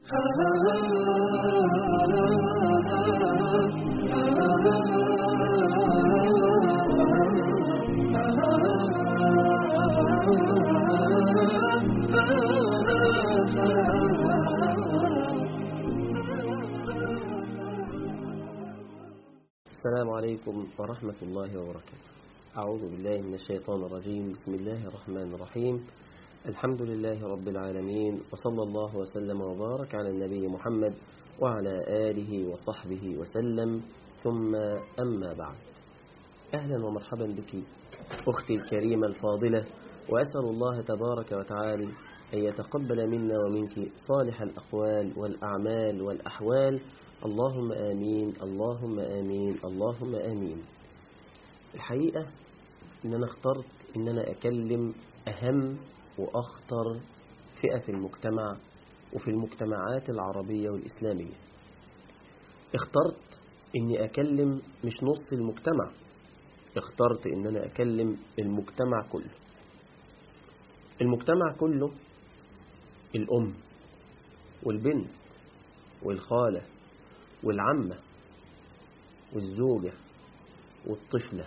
السلام عليكم ورحمة الله وبركاته أعوذ بالله من الشيطان الرجيم بسم الله الرحمن الرحيم الحمد لله رب العالمين وصلى الله وسلم وبارك على النبي محمد وعلى آله وصحبه وسلم ثم أما بعد أهلا ومرحبا بك أختي الكريمة الفاضلة وأسأل الله تبارك وتعالى أن يتقبل منا ومنك صالح الأقوال والأعمال والأحوال اللهم آمين اللهم آمين اللهم آمين الحقيقة إن أنا اخترت إن أنا أكلم أهم وأخطر فئة في المجتمع وفي المجتمعات العربية والإسلامية اخترت إني أكلم مش نص المجتمع اخترت إن أنا أكلم المجتمع كله المجتمع كله الأم والبنت والخالة والعمة والزوجة والطفلة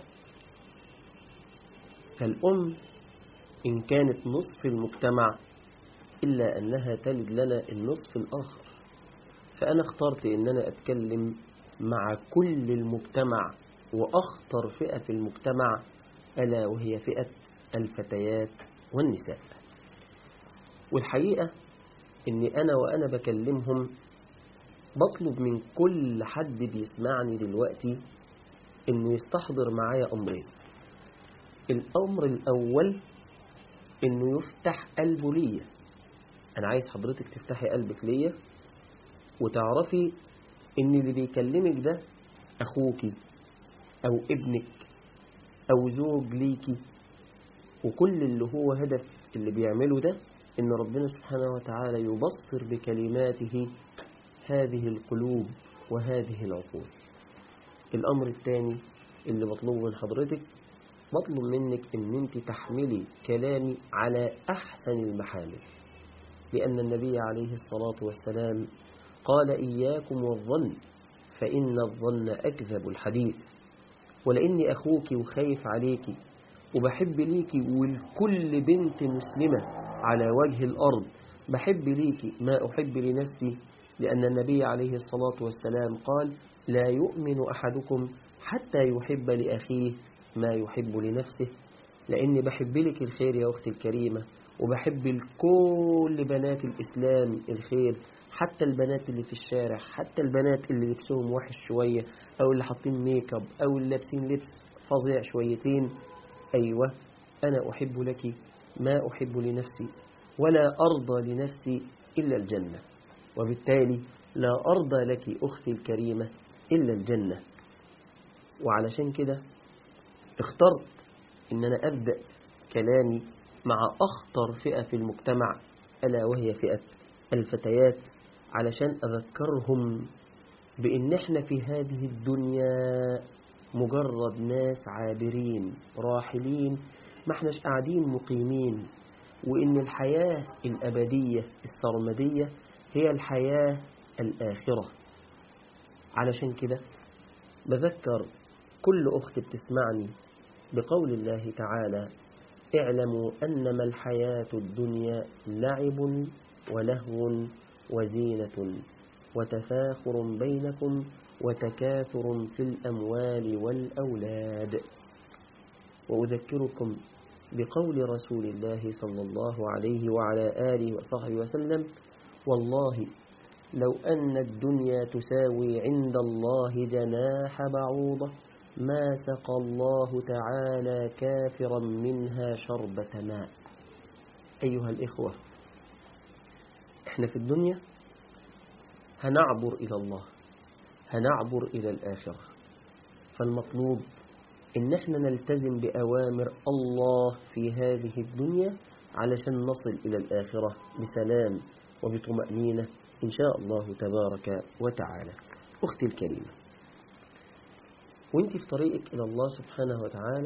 فالأم إن كانت نصف المجتمع إلا أنها تلد لنا النصف الآخر فأنا اخترت أن أنا أتكلم مع كل المجتمع وأخطر فئة في المجتمع ألا وهي فئة الفتيات والنساء والحقيقة أني أنا وأنا بكلمهم بطلب من كل حد بيسمعني دلوقتي انه يستحضر معايا امرين الامر الاول انه يفتح قلبه ليا انا عايز حضرتك تفتحي قلبك ليا وتعرفي ان اللي بيكلمك ده اخوكي او ابنك او زوج ليكي وكل اللي هو هدف اللي بيعمله ده ان ربنا سبحانه وتعالى يبصر بكلماته هذه القلوب وهذه العقول الأمر الثاني اللي بطلبه من حضرتك بطلب منك ان انت تحملي كلامي على أحسن المحامل لأن النبي عليه الصلاة والسلام قال إياكم والظن فإن الظن أكذب الحديث ولإني أخوك وخايف عليك وبحب ليك ولكل بنت مسلمة على وجه الأرض بحب ليك ما أحب لنفسي لأن النبي عليه الصلاة والسلام قال لا يؤمن أحدكم حتى يحب لأخيه ما يحب لنفسه لأني بحب لك الخير يا أختي الكريمة وبحب لكل بنات الإسلام الخير حتى البنات اللي في الشارع حتى البنات اللي لبسهم وحش شوية أو اللي حاطين ميك اب أو اللي لابسين لبس فظيع شويتين أيوة أنا أحب لك ما أحب لنفسي ولا أرضى لنفسي إلا الجنة وبالتالي لا أرضى لك أختي الكريمة إلا الجنة وعلشان كده اخترت إن أنا أبدأ كلامي مع أخطر فئة في المجتمع ألا وهي فئة الفتيات علشان أذكرهم بإن احنا في هذه الدنيا مجرد ناس عابرين راحلين ما احناش قاعدين مقيمين وإن الحياة الأبدية السرمدية هي الحياة الآخرة علشان كده بذكر كل أخت بتسمعني بقول الله تعالى اعلموا أنما الحياة الدنيا لعب ولهو وزينة وتفاخر بينكم وتكاثر في الأموال والأولاد وأذكركم بقول رسول الله صلى الله عليه وعلى آله وصحبه وسلم والله لو أن الدنيا تساوي عند الله جناح بعوضة ما سقى الله تعالى كافرا منها شربة ماء أيها الإخوة احنا في الدنيا هنعبر إلى الله هنعبر إلى الآخرة فالمطلوب إن احنا نلتزم بأوامر الله في هذه الدنيا علشان نصل إلى الآخرة بسلام وبطمأنينة إن شاء الله تبارك وتعالى أختي الكريمة وانت في طريقك إلى الله سبحانه وتعالى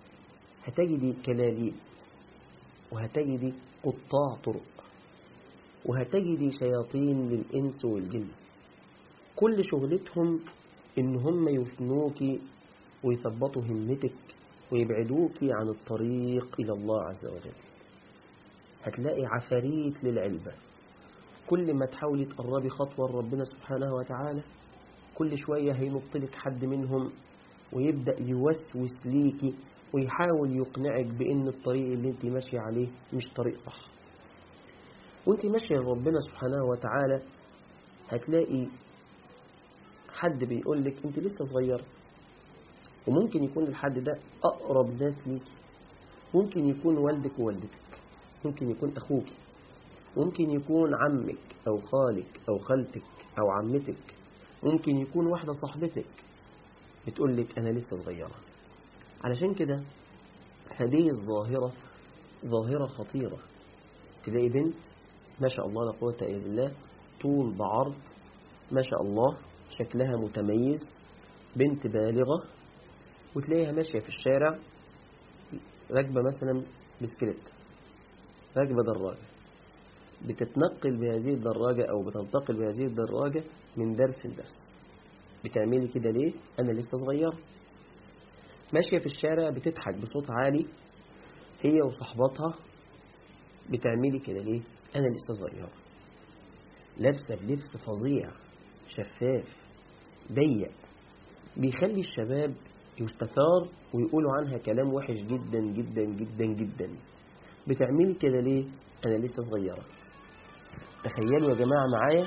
هتجدي كلاليب وهتجدي قطاع طرق وهتجدي شياطين للإنس والجن كل شغلتهم إن هم يفنوك ويثبطوا همتك ويبعدوك عن الطريق إلى الله عز وجل هتلاقي عفاريت للعلبة كل ما تحاولي تقربي خطوة لربنا سبحانه وتعالى كل شوية هينط حد منهم ويبدأ يوسوس ليكي ويحاول يقنعك بأن الطريق اللي انت ماشية عليه مش طريق صح وانت ماشية ربنا سبحانه وتعالى هتلاقي حد بيقول لك انت لسه صغير وممكن يكون الحد ده أقرب ناس ليكي ممكن يكون والدك ووالدتك ممكن يكون أخوك ممكن يكون عمك أو خالك أو خالتك أو عمتك ممكن يكون واحدة صاحبتك بتقول لك أنا لسه صغيرة علشان كده هذه الظاهرة ظاهرة خطيرة تلاقي بنت ما شاء الله لا قوة إلا بالله طول بعرض ما شاء الله شكلها متميز بنت بالغة وتلاقيها ماشية في الشارع راكبة مثلا بسكليت راكبة دراجة بتتنقل بهذه الدراجة أو بتنتقل بهذه الدراجة من درس لدرس بتعملي كده ليه؟ أنا لسه صغيرة ماشية في الشارع بتضحك بصوت عالي هي وصحباتها بتعملي كده ليه؟ أنا لسه صغيرة لابسة بلبس فظيع شفاف ضيق بيخلي الشباب يستثار ويقولوا عنها كلام وحش جدا جدا جدا جدا بتعملي كده ليه أنا لسه صغيرة تخيلوا يا جماعة معايا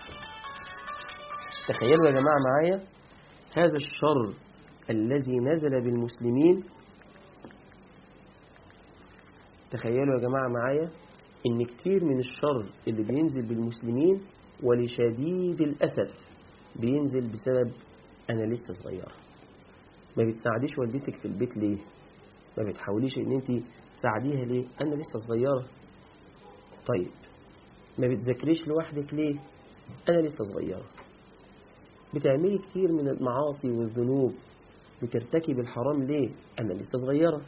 تخيلوا يا جماعة معايا هذا الشر الذي نزل بالمسلمين تخيلوا يا جماعة معايا ان كتير من الشر اللي بينزل بالمسلمين ولشديد الأسف بينزل بسبب أنا لسه صغيرة ما بتساعديش والدتك في البيت ليه ما بتحاوليش ان انت تساعديها ليه أنا لسه صغيرة طيب ما بتذاكريش لوحدك ليه أنا لسه صغيرة بتعملي كتير من المعاصي والذنوب بترتكب الحرام ليه أنا لسه صغيرة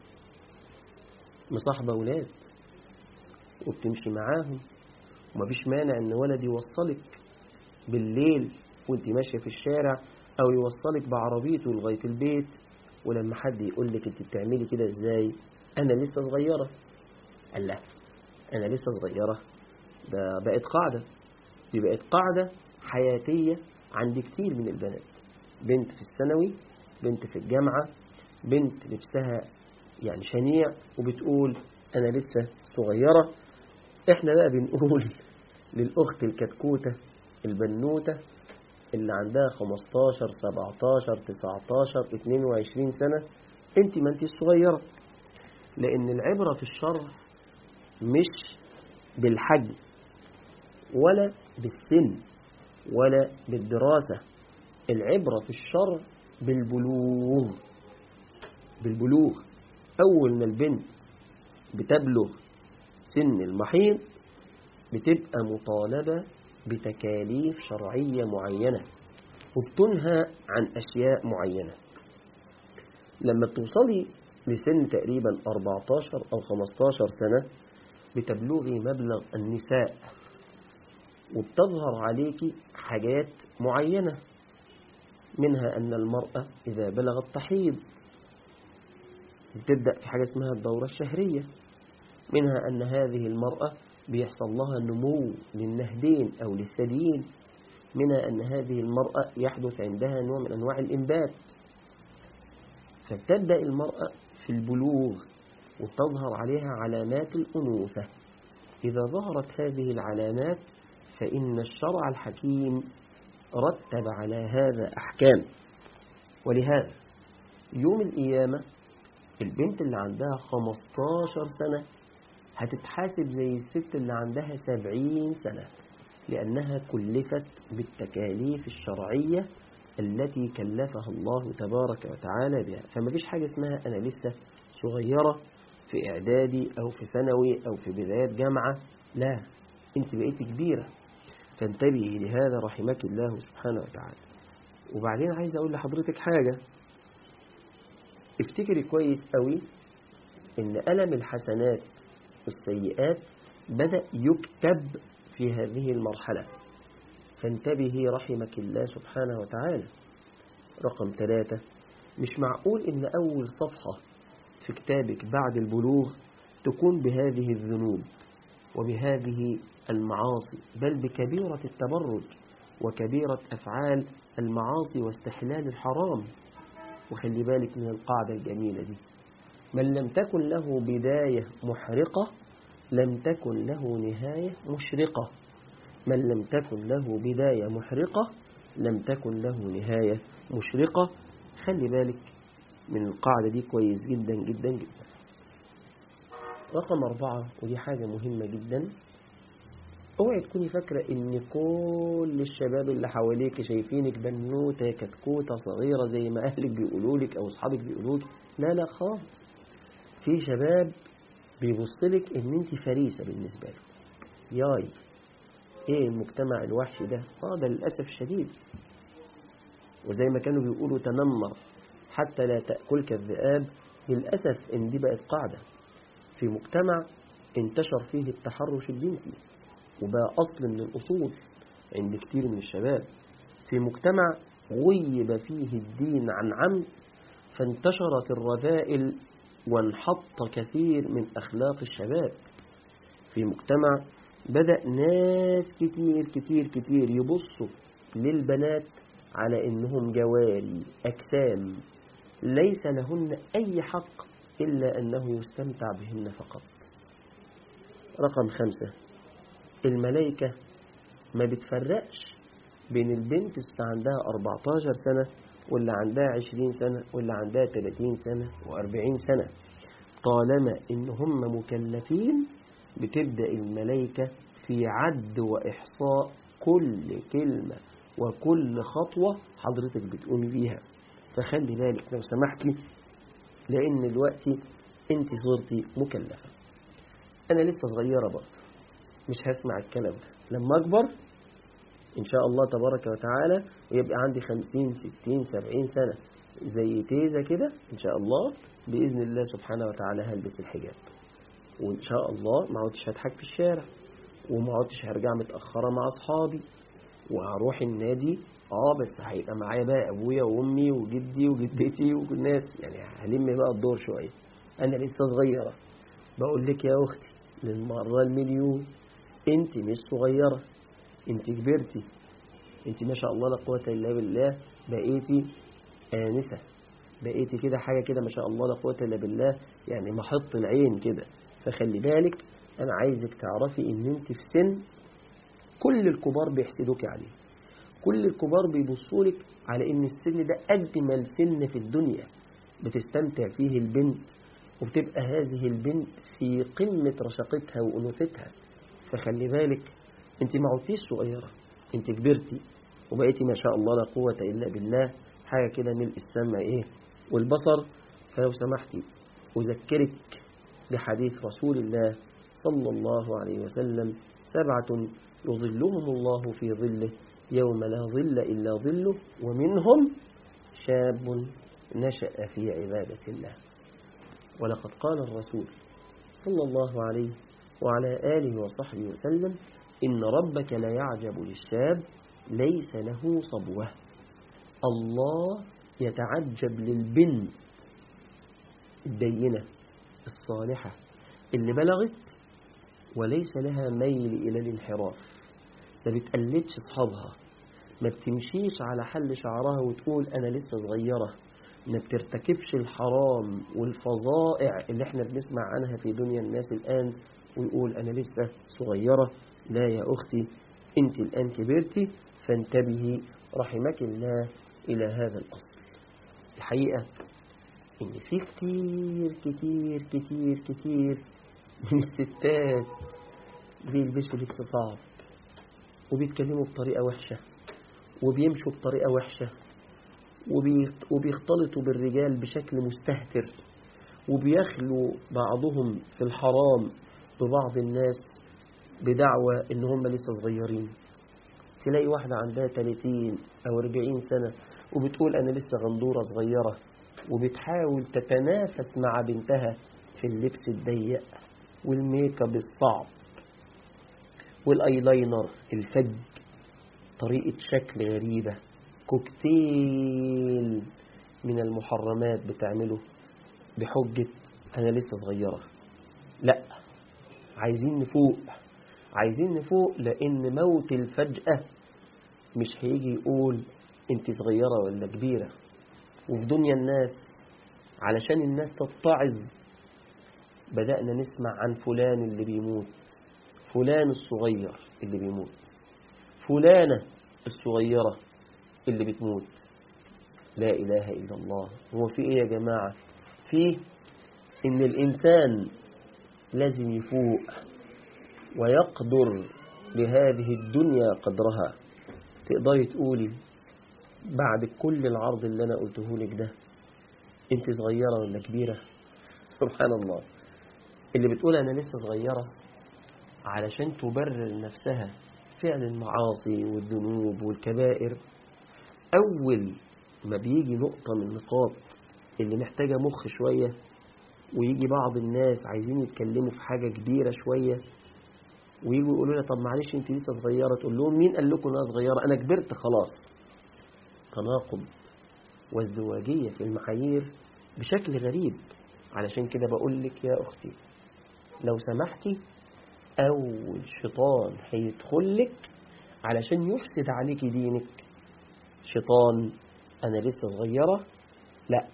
مصاحبة أولاد وبتمشي معاهم ومفيش مانع ان ولد يوصلك بالليل وانت ماشية في الشارع او يوصلك بعربيته لغاية البيت ولما حد يقول لك انت بتعملي كده ازاي انا لسه صغيرة قال لا انا لسه صغيرة ده بقت قاعدة دي بقت قاعدة حياتية عند كتير من البنات بنت في الثانوي بنت في الجامعة بنت لبسها يعني شنيع وبتقول أنا لسه صغيرة إحنا بقى بنقول للأخت الكتكوتة البنوتة اللي عندها 15 17 19 22 سنة أنت ما أنت الصغيرة لأن العبرة في الشر مش بالحجم ولا بالسن ولا بالدراسة العبرة في الشر بالبلوغ بالبلوغ أول ما البنت بتبلغ سن المحيض بتبقى مطالبة بتكاليف شرعية معينة وبتنهى عن أشياء معينة لما بتوصلي لسن تقريبا 14 أو 15 سنة بتبلغي مبلغ النساء وبتظهر عليك حاجات معينة منها أن المرأة إذا بلغت تحيض بتبدأ في حاجة اسمها الدورة الشهرية منها أن هذه المرأة بيحصل لها نمو للنهدين أو للثديين منها أن هذه المرأة يحدث عندها نوع من أنواع الإنبات فبتبدأ المرأة في البلوغ وتظهر عليها علامات الأنوثة إذا ظهرت هذه العلامات فإن الشرع الحكيم رتب على هذا أحكام ولهذا يوم القيامة البنت اللي عندها 15 سنة هتتحاسب زي الست اللي عندها 70 سنة لأنها كلفت بالتكاليف الشرعية التي كلفها الله تبارك وتعالى بها فما فيش حاجة اسمها أنا لسه صغيرة في إعدادي أو في ثانوي أو في بداية جامعة لا أنت بقيت كبيرة فانتبهي لهذا رحمك الله سبحانه وتعالى وبعدين عايز أقول لحضرتك حاجة افتكري كويس قوي ان ألم الحسنات والسيئات بدأ يكتب في هذه المرحلة فانتبهي رحمك الله سبحانه وتعالى رقم ثلاثة مش معقول إن أول صفحة في كتابك بعد البلوغ تكون بهذه الذنوب وبهذه المعاصي بل بكبيرة التبرج وكبيرة أفعال المعاصي واستحلال الحرام وخلي بالك من القاعدة الجميلة دي من لم تكن له بداية محرقة لم تكن له نهاية مشرقة من لم تكن له بداية محرقة لم تكن له نهاية مشرقة خلي بالك من القاعدة دي كويس جدا جدا جدا رقم أربعة ودي حاجة مهمة جدا اوعي تكوني فاكرة ان كل الشباب اللي حواليك شايفينك بنوتة كتكوتة صغيرة زي ما اهلك بيقولوا لك او اصحابك بيقولوا لك لا لا خالص في شباب بيبصلك ان انت فريسة بالنسبة له ياي ايه المجتمع الوحش ده اه ده للأسف شديد وزي ما كانوا بيقولوا تنمر حتى لا تأكلك الذئاب للأسف ان دي بقت قاعدة في مجتمع انتشر فيه التحرش الجنسي وبقى أصل من الأصول عند كتير من الشباب في مجتمع غيب فيه الدين عن عمد فانتشرت الرذائل وانحط كثير من أخلاق الشباب في مجتمع بدأ ناس كتير كتير كتير يبصوا للبنات على إنهم جواري أجسام ليس لهن أي حق إلا أنه يستمتع بهن فقط رقم خمسة الملائكة ما بتفرقش بين البنت اللي عندها 14 سنة واللي عندها 20 سنة واللي عندها 30 سنة و40 سنة طالما إن هم مكلفين بتبدأ الملائكة في عد وإحصاء كل كلمة وكل خطوة حضرتك بتقومي بيها فخلي بالك لو سمحتي لأن دلوقتي أنت صرتي مكلفة أنا لسه صغيرة برضه مش هسمع الكلام ده لما أكبر إن شاء الله تبارك وتعالى ويبقى عندي خمسين ستين سبعين سنة زي تيزة كده إن شاء الله بإذن الله سبحانه وتعالى هلبس الحجاب وإن شاء الله ما عدتش هضحك في الشارع وما عدتش هرجع متأخرة مع أصحابي وهروح النادي اه بس هيبقى معايا بقى ابويا وامي وجدي وجدتي والناس يعني هلم بقى الدور شويه انا لسه صغيره بقول لك يا اختي للمره المليون انت مش صغيره انت كبرتي انت ما شاء الله لا قوه الا بالله بقيتي انسه بقيتي كده حاجه كده ما شاء الله لا قوه الا بالله يعني محط العين كده فخلي بالك انا عايزك تعرفي ان انت في سن كل الكبار بيحسدوك عليه كل الكبار بيبصوا لك على ان السن ده اجمل سن في الدنيا بتستمتع فيه البنت وبتبقى هذه البنت في قمة رشاقتها وأنوثتها فخلي بالك انت ما عدتيش صغيرة انت كبرتي وبقيتي ما شاء الله لا قوة إلا بالله حاجة كده ملء السمع ايه والبصر فلو سمحتي أذكرك بحديث رسول الله صلى الله عليه وسلم سبعة يظلهم الله في ظله يوم لا ظل إلا ظله ومنهم شاب نشأ في عبادة الله ولقد قال الرسول صلى الله عليه وعلى آله وصحبه وسلم إن ربك لا يعجب للشاب ليس له صبوة الله يتعجب للبنت الدينة الصالحة اللي بلغت وليس لها ميل إلى الانحراف ما بتقلدش أصحابها ما بتمشيش على حل شعرها وتقول أنا لسه صغيرة ما بترتكبش الحرام والفظائع اللي احنا بنسمع عنها في دنيا الناس الآن ويقول أنا لسه صغيرة لا يا أختي أنت الآن كبرتي فانتبهي رحمك الله إلى هذا الأصل الحقيقة إن في كتير كتير كتير كتير من الستات بيلبسوا لبس صعب وبيتكلموا بطريقة وحشة وبيمشوا بطريقة وحشة وبيختلطوا بالرجال بشكل مستهتر وبيخلوا بعضهم في الحرام ببعض الناس بدعوى ان هم لسه صغيرين تلاقي واحدة عندها 30 أو 40 سنة وبتقول أنا لسه غندورة صغيرة وبتحاول تتنافس مع بنتها في اللبس الضيق والميك اب الصعب والايلاينر الفج طريقة شكل غريبة كوكتيل من المحرمات بتعمله بحجة أنا لسه صغيرة لا عايزين نفوق عايزين نفوق لأن موت الفجأة مش هيجي يقول انت صغيرة ولا كبيرة وفي دنيا الناس علشان الناس تتعظ بدأنا نسمع عن فلان اللي بيموت فلان الصغير اللي بيموت فلانة الصغيرة اللي بتموت لا إله إلا الله هو في إيه يا جماعة فيه إن الإنسان لازم يفوق ويقدر لهذه الدنيا قدرها تقدري تقولي بعد كل العرض اللي أنا قلته لك ده أنت صغيرة ولا كبيرة سبحان الله اللي بتقول أنا لسه صغيرة علشان تبرر نفسها فعل المعاصي والذنوب والكبائر أول ما بيجي نقطة من النقاط اللي محتاجة مخ شوية ويجي بعض الناس عايزين يتكلموا في حاجة كبيرة شوية ويجوا يقولوا لها طب معلش انت لسه صغيرة تقول لهم مين قال لكم انا صغيرة انا كبرت خلاص تناقض وازدواجية في المعايير بشكل غريب علشان كده بقول لك يا أختي لو سمحتي أول شيطان هيدخل لك علشان يفسد عليك دينك شيطان أنا لسه صغيرة لا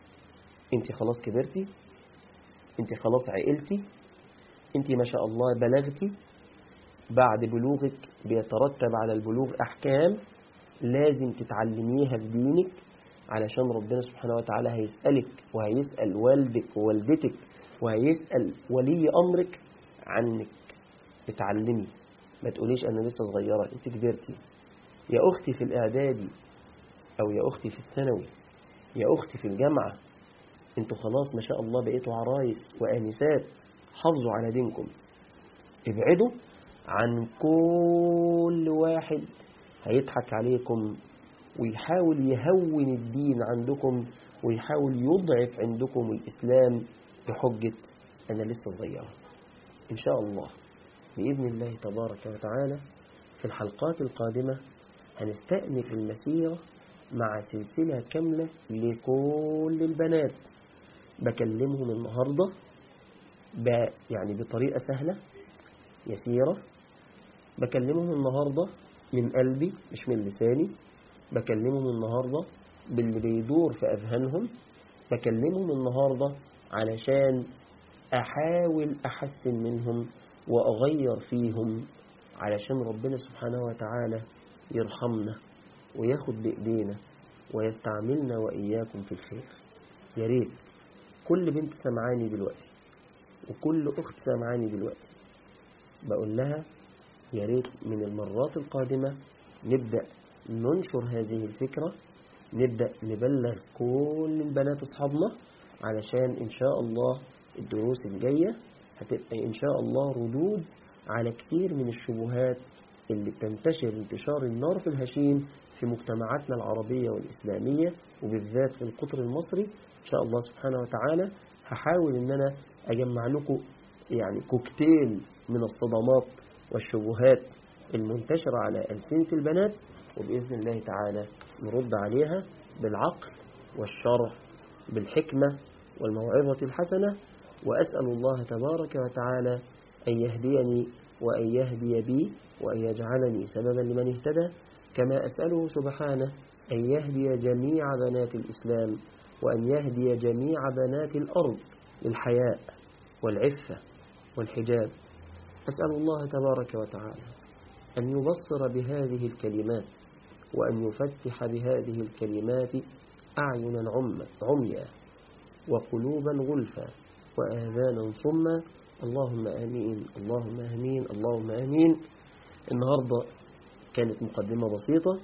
انت خلاص كبرتي انت خلاص عقلتي انت ما شاء الله بلغتي بعد بلوغك بيترتب على البلوغ أحكام لازم تتعلميها في دينك علشان ربنا سبحانه وتعالى هيسألك وهيسأل والدك ووالدتك وهيسأل ولي أمرك عنك اتعلمي ما تقوليش أنا لسه صغيرة انت كبرتي يا أختي في الإعدادي أو يا أختي في الثانوي يا أختي في الجامعة انتوا خلاص ما شاء الله بقيتوا عرايس وآنسات حافظوا على دينكم ابعدوا عن كل واحد هيضحك عليكم ويحاول يهون الدين عندكم ويحاول يضعف عندكم الإسلام بحجة أنا لسه صغيرة إن شاء الله بإذن الله تبارك وتعالى في الحلقات القادمة هنستأنف المسيرة مع سلسلة كاملة لكل البنات بكلمهم النهاردة ب يعني بطريقة سهلة يسيرة بكلمهم النهاردة من قلبي مش من لساني بكلمهم النهاردة باللي بيدور في أذهانهم بكلمهم النهاردة علشان أحاول أحسن منهم وأغير فيهم علشان ربنا سبحانه وتعالى يرحمنا وياخد بإيدينا ويستعملنا وإياكم في الخير يا ريت كل بنت سمعاني دلوقتي وكل أخت سمعاني دلوقتي بقول لها يا ريت من المرات القادمة نبدأ ننشر هذه الفكرة نبدأ نبلغ كل البنات أصحابنا علشان إن شاء الله الدروس الجاية هتبقى إن شاء الله ردود على كتير من الشبهات اللي بتنتشر انتشار النار في الهشيم في مجتمعاتنا العربية والإسلامية وبالذات في القطر المصري إن شاء الله سبحانه وتعالى هحاول إن أنا أجمع لكم يعني كوكتيل من الصدمات والشبهات المنتشرة على ألسنة البنات وبإذن الله تعالى نرد عليها بالعقل والشرع بالحكمة والموعظة الحسنة وأسأل الله تبارك وتعالى أن يهديني وأن يهدي بي وأن يجعلني سببا لمن اهتدى كما أسأله سبحانه أن يهدي جميع بنات الإسلام وأن يهدي جميع بنات الأرض للحياء والعفة والحجاب أسأل الله تبارك وتعالى أن يبصر بهذه الكلمات وأن يفتح بهذه الكلمات أعينا عميا وقلوبا غلفا وآذانا صما اللهم آمين اللهم آمين اللهم آمين النهاردة كانت مقدمة بسيطة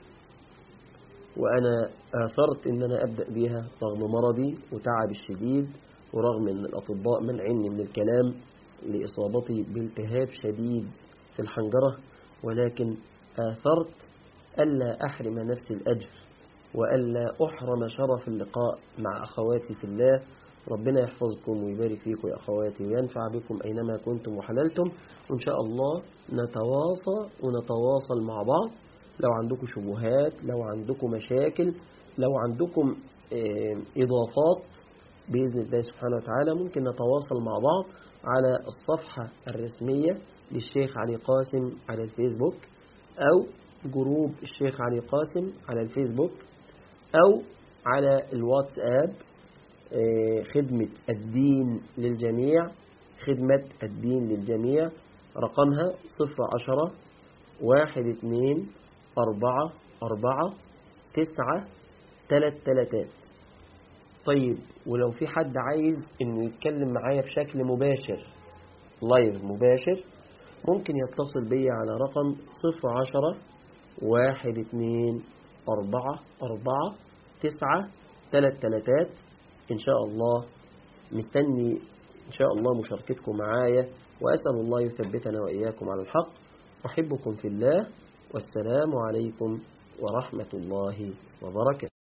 وأنا آثرت أن أنا أبدأ بها رغم مرضي وتعبي الشديد ورغم أن الأطباء منعني من الكلام لإصابتي بالتهاب شديد في الحنجرة ولكن آثرت ألا أحرم نفسي الأجر وألا أحرم شرف اللقاء مع أخواتي في الله ربنا يحفظكم ويبارك فيكم يا أخواتي وينفع بكم أينما كنتم وحللتم وإن شاء الله نتواصى ونتواصل مع بعض لو عندكم شبهات لو عندكم مشاكل لو عندكم إضافات بإذن الله سبحانه وتعالى ممكن نتواصل مع بعض على الصفحة الرسمية للشيخ علي قاسم على الفيسبوك أو جروب الشيخ علي قاسم على الفيسبوك أو على الواتساب خدمة الدين للجميع خدمة الدين للجميع رقمها صفر عشرة واحد اتنين أربعة أربعة تسعة تلات تلاتات طيب ولو في حد عايز انه يتكلم معايا بشكل مباشر لايف مباشر ممكن يتصل بي على رقم صفر عشرة واحد اتنين أربعة أربعة تسعة تلات تلاتات إن شاء الله مستني إن شاء الله مشاركتكم معايا وأسأل الله يثبتنا وإياكم على الحق أحبكم في الله والسلام عليكم ورحمة الله وبركاته